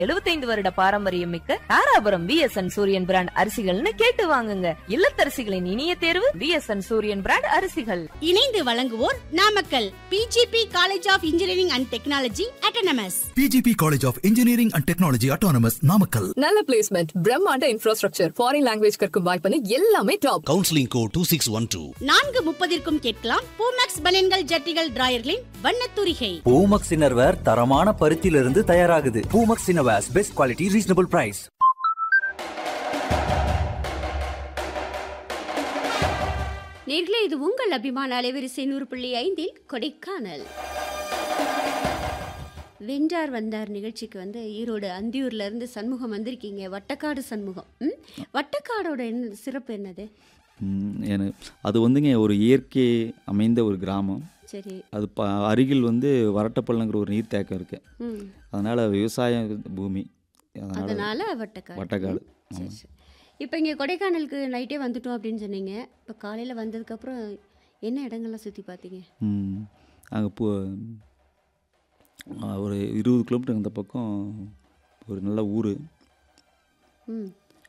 75 வருட பாரம்பரியம் மிக்க தாராபுரம் விஎஸ்என் சூரியன் பிராண்ட் அரிசிகள்னு கேட்டு வாங்குங்க இல்லத்தரசிகளின் இனிய தேர்வு விஎஸ்என் சூரியன் பிராண்ட் அரிசிகள் இணைந்து வழங்குவோர் Namakkal PGP college of engineering and technology autonomous PGP College of Engineering and Technology Autonomous Namakkal. நல்ல பிளேஸ்மெண்ட் பிரம்மாண்ட இன்ஃப்ராஸ்ட்ரக்சர் ஃபாரின் லாங்குவேஜ் கற்கும் வாய்ப்புன்னு எல்லாமே top counselling code two six one two நான்கு முப்பதிற்கும் கேட்கலாம் பூமேக்ஸ் பனியன்கள் ஜட்டிகள் டிராயர்களின் வண்ணத்தூரிகை பூமக்ஸ் இன்னர்வேர் தரமான பருத்தியிலிருந்து தயாராகுது Poomex innerwears best quality reasonable price நேர்களே இது உங்கள் அபிமான அலைவரிசை நூறு புள்ளி ஐந்தில் கொடைக்கானல் வென்றார் வந்தார் நிகழ்ச்சிக்கு வந்து ஈரோடு அந்தியூர்ல இருந்து சண்முகம் வந்திருக்கீங்க வட்டக்காடு சண்முகம் ம்? வட்டக்காடோட என்ன சிறப்பு என்னது ம், எனக்கு அது வந்துங்க ஒரு இயற்கை அமைந்த ஒரு கிராமம் சரி அது ப அருகில் வந்து வரட்டப்பள்ளங்கிற ஒரு நீர்த்தேக்கம் இருக்குது ம் அதனால் விவசாய பூமி அதனால் அதனால வட்டக்காடு வட்டக்காடு ம், சரி சரி இப்போ இங்கே கொடைக்கானலுக்கு நைட்டே வந்துட்டோம் அப்படின்னு சொன்னீங்க இப்போ காலையில் வந்ததுக்கப்புறம் என்ன இடங்கள்லாம் சுற்றி பார்த்தீங்க அங்கே போ ஆ, ஒரு இருபது கிலோமீட்டர் இந்த பக்கம் ஒரு நல்ல ஊர் ம்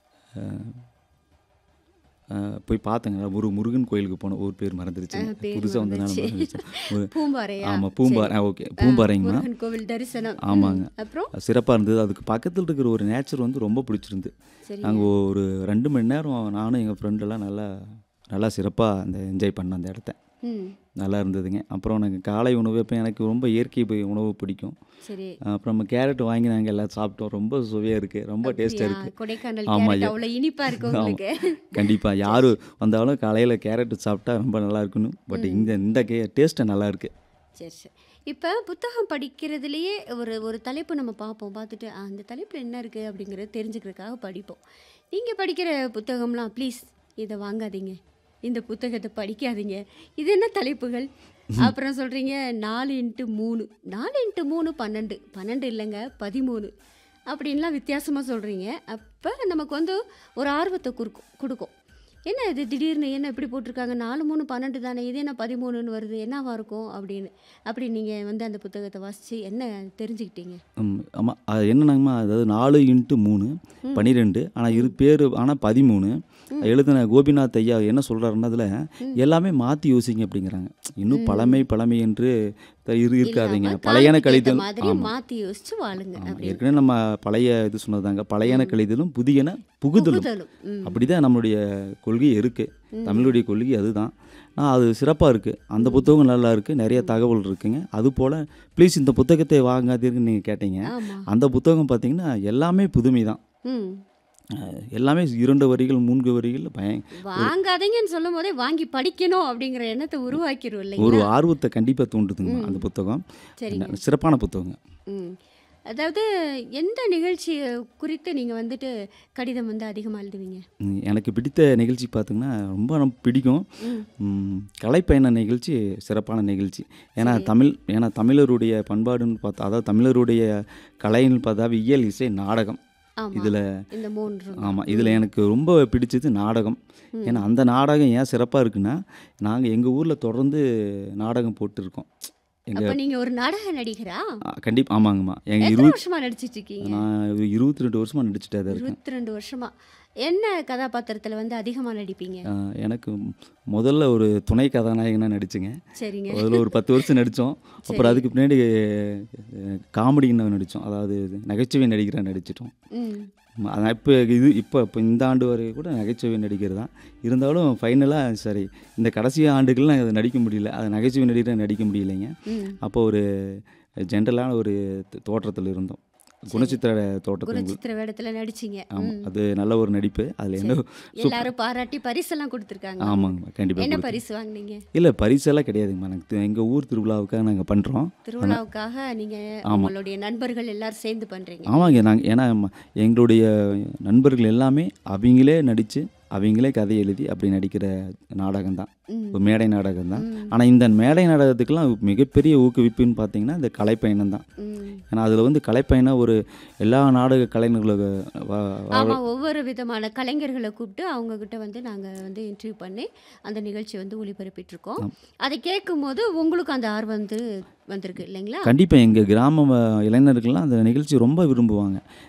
போய் பார்த்தேங்க ஒரு முருகன் கோயிலுக்கு போனோம் ஊர் பேர் மறந்துருச்சு ஆ, பேர் புதுசாக வந்தனால மறந்துருச்சு. மறந்துருச்சு. ஒரு- பூம்பாறையா ஆமாம் பூம்பாறை ஆ ஓகே பூம்பாறைங்கம்மா முருகன் கோவில் தரிசனம் ம், ஆமாங்க அப்புறம் சிறப்பாக இருந்தது அதுக்கு பக்கத்தில் இருக்கிற ஒரு நேச்சர் வந்து ரொம்ப பிடிச்சிருந்து சரி நாங்கள் ஒரு ரெண்டு மணி நேரம் நானும் எங்கள் ஃப்ரெண்டெல்லாம் நல்லா நல்லா சிறப்பாக அந்த என்ஜாய் பண்ண அந்த இடத்த ம் நல்லா இருந்ததுங்க அப்புறம் நாங்கள் காலை உணவு இப்போ எனக்கு ரொம்ப இயற்கை ப- உணவு பிடிக்கும் சரி அப்புறம் நம்ம கேரட் வாங்கி நாங்கள் எல்லாம் சாப்பிட்டோம் ரொம்ப சுவையாக இருக்குது ரொம்ப டேஸ்ட்டாக அப்படியா? இருக்குது கொடைக்கானல் ஆமா, கேரட் ஐயா. அவ்வளோ இனிப்பா இருக்கு உங்களுக்கு கண்டிப்பாக யார் வந்தாலும் காலையில் கேரட் சாப்பிட்டா ரொம்ப நல்லா இருக்குன்னு பட் இந்த இந்த கே டேஸ்ட்டு நல்லா இருக்குது சரி சரி இப்போ புத்தகம் படிக்கிறதுலையே ஒரு ஒரு தலைப்பு நம்ம பார்ப்போம் பார்த்துட்டு ஆ, அந்த தலைப்பில் என்ன இருக்குது அப்படிங்கிறத தெரிஞ்சுக்கிறதுக்காக படிப்போம் நீங்கள் படிக்கிற புத்தகம்லாம் ப்ளீஸ் இதை வாங்காதீங்க இந்த புத்தகத்தை படிக்காதீங்க இது என்ன தலைப்புகள் அப்புறம் சொல்கிறீங்க நாலு இன்ட்டு மூணு நாலு இன்ட்டு மூணு பன்னெண்டு பன்னெண்டு இல்லைங்க பதிமூணு அப்படின்லாம் வித்தியாசமாக சொல்கிறீங்க அப்போ நமக்கு வந்து ஒரு ஆர்வத்தை குறுக்கும் கொடுக்கும் என்ன இது திடீர்னு என்ன இப்படி போட்டிருக்காங்க நாலு மூணு பன்னெண்டு தானே இது என்ன பதிமூணுன்னு வருது என்னவா இருக்கும் அப்படின்னு அப்படி நீங்கள் வந்து அந்த புத்தகத்தை வாசித்து என்ன தெரிஞ்சுக்கிட்டீங்க ஆமாம் அது என்னன்னாங்கம்மா அதாவது நாலு இன்ட்டு மூணு பன்னிரெண்டு ஆனால் இரு பேர் ஆனால் பதிமூணு எழுதின கோபிநாத் ஐயா என்ன சொல்கிறாருன்னா அதில் எல்லாமே மாற்றி யோசிங்க அப்படிங்கிறாங்க இன்னும் பழமை பழமை என்று த- இரு இருக்காதீங்க இல்லாம பழையன காலத்துக்கு ஏத்த கழிதல் மாதிரி ஆமாம் மாற்றி யோசிச்சு வாழுங்க ஆமாம் அப்படின்னு ஏற்கனவே நம்ம பழைய இது சொன்னதாங்க பழையன கழிதலும் புதியன புகுதலும் புகுதலும் ம். அப்படிதான் நம்மளுடைய கொள்கை இருக்குது தமிழுடைய கொள்கை அதுதான் நான் அது சிறப்பாக இருக்குது அந்த புத்தகம் நல்லா இருக்குது நிறைய தகவல் இருக்குங்க அது போல் ப்ளீஸ் இந்த புத்தகத்தை வாங்காதீங்கன்னு நீங்கள் கேட்டீங்க ஆமா அந்த புத்தகம் பார்த்தீங்கன்னா எல்லாமே புதுமை தான் ம் அஹ் எல்லாமே இரண்டு வரிகள் மூன்று வரிகள் பய வாங்காதீங்கன்னு சொல்லும் போதே வாங்கி படிக்கணும் அப்படிங்கிற எண்ணத்தை உருவாக்கிரும் ஒரு இல்லைங்களா ஆர்வத்தை கண்டிப்பாக தூண்டுதுங்க அந்த புத்தகம் சரிங்க சிறப்பான புத்தகங்க ம் அதாவது எந்த நிகழ்ச்சி குறித்து நீங்கள் வந்துட்டு கடிதம் வந்து அதிகமாக எழுதுவீங்க ம், எனக்கு பிடித்த நிகழ்ச்சி பார்த்தீங்கன்னா ரொம்ப ரொம்ப பிடிக்கும் ம், கலைப்பயண நிகழ்ச்சி சிறப்பான நிகழ்ச்சி ஏன்னா தமிழ் ஏன்னா தமிழருடைய பண்பாடுன்னு பார்த்தா அதாவது தமிழருடைய கலைன்னு பார்த்தா இயல் இசை நாடகம் ஆமா இதில் இந்த மூன்று ஆமாம் இதில் எனக்கு ரொம்ப பிடிச்சது நாடகம் ஏன்னா அந்த நாடகம் ஏன் சிறப்பாக இருக்குன்னா நாங்கள் எங்கள் ஊரில் தொடர்ந்து நாடகம் போட்டுருக்கோம் எங்கள் அப்ப நீங்க ஒரு நாடக நடிகரா கண்டிப்பாக ஆமாங்கம்மா எங்கள் எத்தனை இருபது வருஷமா நடிச்சிட்டு இருக்கீங்க நான் ஒரு இருபத்தி ரெண்டு வருஷமாக நடிச்சுட்டே தான் இருக்கேன் இருபத்தி ரெண்டு வருஷமா என்ன கதாபாத்திரத்துல வந்து அதிகமா நடிப்பீங்க ஆஹ் எனக்கு முதல்ல ஒரு துணை கதாநாயகனாக நடிச்சுங்க சரிங்க அதில் ஒரு பத்து வருஷம் நடித்தோம் அப்புறம் அதுக்கு பின்னாடி காமெடின்னு நடித்தோம் அதாவது நகைச்சுவை நடிகராக நடிச்சிட்டோம் ம் அதான் இப்போ இது இப்போ இப்போ இந்த ஆண்டு வரை கூட நகைச்சுவை நடிகர் தான் இருந்தாலும் ஃபைனலாக சரி இந்த கடைசி ஆண்டுகள் நான் அதை நடிக்க முடியல அது நகைச்சுவை நடிகராக நடிக்க முடியலைங்க ம் அப்போ ஒரு ஜென்ரலான ஒரு தோற்றத்தில் இருந்தோம் குணச்சித்திர தோற்றத்தில் குணச்சித்திர வேடத்துல நடிச்சீங்க ஆமாம் ம். அது நல்ல ஒரு நடிப்பு அதில் என்ன எல்லாரும் பாராட்டி பரிசெல்லாம் கொடுத்துருக்காங்க ஆமாங்க கண்டிப்பாக என்ன பரிசு வாங்குனீங்க இல்லை பரிசெல்லாம் கிடையாதுங்கம்மா எனக்கு எங்கள் ஊர் திருவிழாவுக்காக நாங்கள் பண்ணுறோம் திருவிழாவுக்காக நீங்க உங்களுடைய நண்பர்கள் எல்லாரும் சேர்ந்து பண்றீங்க ஆமாங்க நாங்கள் ஏன்னா ம- எங்களுடைய நண்பர்கள் எல்லாமே அவங்களே நடித்து அவங்களே கதை எழுதி அப்படி நடிக்கிற நாடகம் தான் ம். ஒரு மேடை நாடகம் தான் ஆனால் இந்த மேடை நாடகத்துக்கெல்லாம் மிகப்பெரிய ஊக்குவிப்புன்னு பார்த்தீங்கன்னா இந்த கலைப்பயணம் தான் ம். ஏன்னா அதில் வந்து கலைப்பயணம் ஒரு எல்லா நாடக கலைஞர்களுக்கு வ- வ- ஆமா ஒவ்வொரு விதமான கலைஞர்களை கூப்பிட்டு அவங்க கிட்ட வந்து நாங்க வந்து இன்டர்வியூ பண்ணி அந்த நிகழ்ச்சி வந்து ஒளிபரப்பிட்டு இருக்கோம் அதை கேட்கும் போது உங்களுக்கு அந்த ஆர்வம் வந்து வந்திருக்கு இல்லைங்களா கண்டிப்பாக எங்கள் கிராம வ- இளைஞர்கள்லாம் அந்த நிகழ்ச்சி ரொம்ப விரும்புவாங்க